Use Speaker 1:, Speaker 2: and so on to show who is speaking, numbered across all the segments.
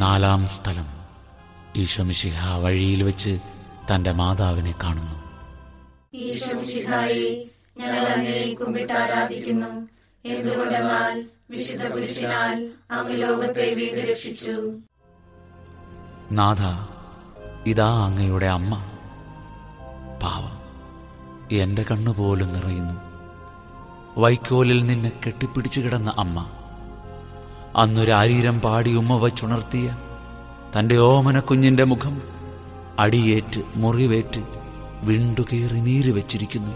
Speaker 1: നാലാം സ്ഥലം ഈശോമിശിഹ വഴിയിൽ വെച്ച് തന്റെ മാതാവിനെ കാണുന്നു
Speaker 2: ഈശോമിശിഹായി ഞങ്ങൾ അങ്ങേ കുമ്പിട്ട് ആരാധിക്കുന്നു എന്തുകൊണ്ടെന്നാൽ വിശുദ്ധ കുരിശിനാൽ അങ്ങ് ലോകത്തെ വീണ്ടും രക്ഷിച്ചു
Speaker 1: നാഥ ഇതാ അങ്ങയുടെ അമ്മ പാവം എന്റെ കണ്ണുപോലും നിറയുന്നു വൈക്കോലിൽ നിന്നെ കെട്ടിപ്പിടിച്ചു കിടന്ന അമ്മ അന്നൊരാരീരം പാടി ഉമ്മ വച്ചുണർത്തിയ തന്റെ ഓമന കുഞ്ഞിന്റെ മുഖം അടിയേറ്റ് മുറിവേറ്റ് വിണ്ടുകീറി നീര് വെച്ചിരിക്കുന്നു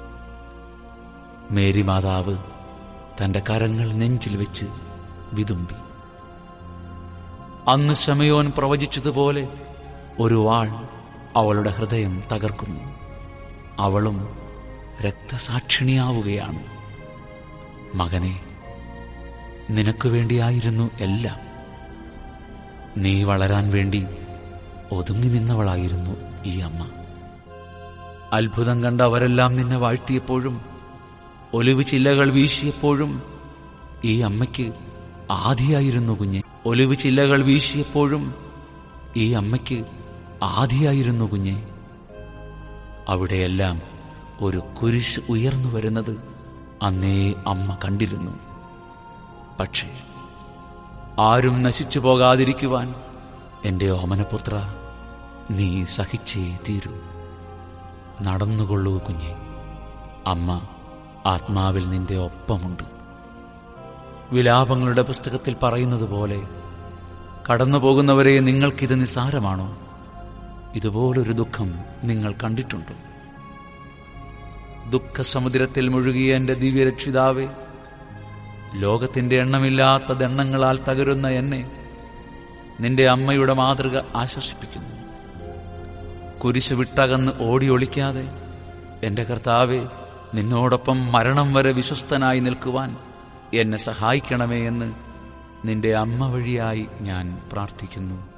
Speaker 1: മേരി മാതാവ് തന്റെ കരങ്ങൾ നെഞ്ചിൽ വെച്ച് വിതുമ്പി അന്ന് ശമയോൻ പ്രവചിച്ചതുപോലെ ഒരു വാൾ അവളുടെ ഹൃദയം തകർക്കുന്നു അവളും രക്തസാക്ഷിണിയാവുകയാണ് മകനെ നിനക്കു വേണ്ടിയായിരുന്നു എല്ലാം നീ വളരാൻ വേണ്ടി ഒതുങ്ങി നിന്നവളായിരുന്നു ഈ അമ്മ അത്ഭുതം കണ്ട അവരെല്ലാം നിന്നെ വാഴ്ത്തിയപ്പോഴും ഒലിവ് ചില്ലകൾ വീശിയപ്പോഴും ഈ അമ്മയ്ക്ക് ആദിയായിരുന്നു കുഞ്ഞെ ഒലിവ് ചില്ലകൾ വീശിയപ്പോഴും ഈ അമ്മയ്ക്ക് ആദിയായിരുന്നു കുഞ്ഞെ അവിടെയെല്ലാം ഒരു കുരിശ് ഉയർന്നു വരുന്നത് അന്നേ അമ്മ കണ്ടിരുന്നു പക്ഷേ ആരും നശിച്ചു പോകാതിരിക്കുവാൻ എന്റെ ഓമനപുത്ര നീ സഹിച്ചേ തീരൂ നടന്നുകൊള്ളൂ കുഞ്ഞെ അമ്മ ആത്മാവിൽ നിന്റെ ഒപ്പമുണ്ട് വിലാപങ്ങളുടെ പുസ്തകത്തിൽ പറയുന്നത് പോലെ കടന്നു പോകുന്നവരെ നിങ്ങൾക്കിത് നിസ്സാരമാണോ ഇതുപോലൊരു ദുഃഖം നിങ്ങൾ കണ്ടിട്ടുണ്ടോ ദുഃഖസമുദ്രത്തിൽ മുഴുകിയ എന്റെ ദിവ്യരക്ഷിതാവേ ലോകത്തിന്റെ എണ്ണമില്ലാത്ത ദണ്ണങ്ങളാൽ തകരുന്ന എന്നെ നിന്റെ അമ്മയുടെ മാതൃക ആശ്വസിപ്പിക്കുന്നു കുരിശ് വിട്ടകന്ന് ഓടി ഒളിക്കാതെ എന്റെ കർത്താവെ നിന്നോടൊപ്പം മരണം വരെ വിശ്വസ്തനായി നിൽക്കുവാൻ എന്നെ സഹായിക്കണമേ എന്ന് നിന്റെ അമ്മ വഴിയായി ഞാൻ പ്രാർത്ഥിക്കുന്നു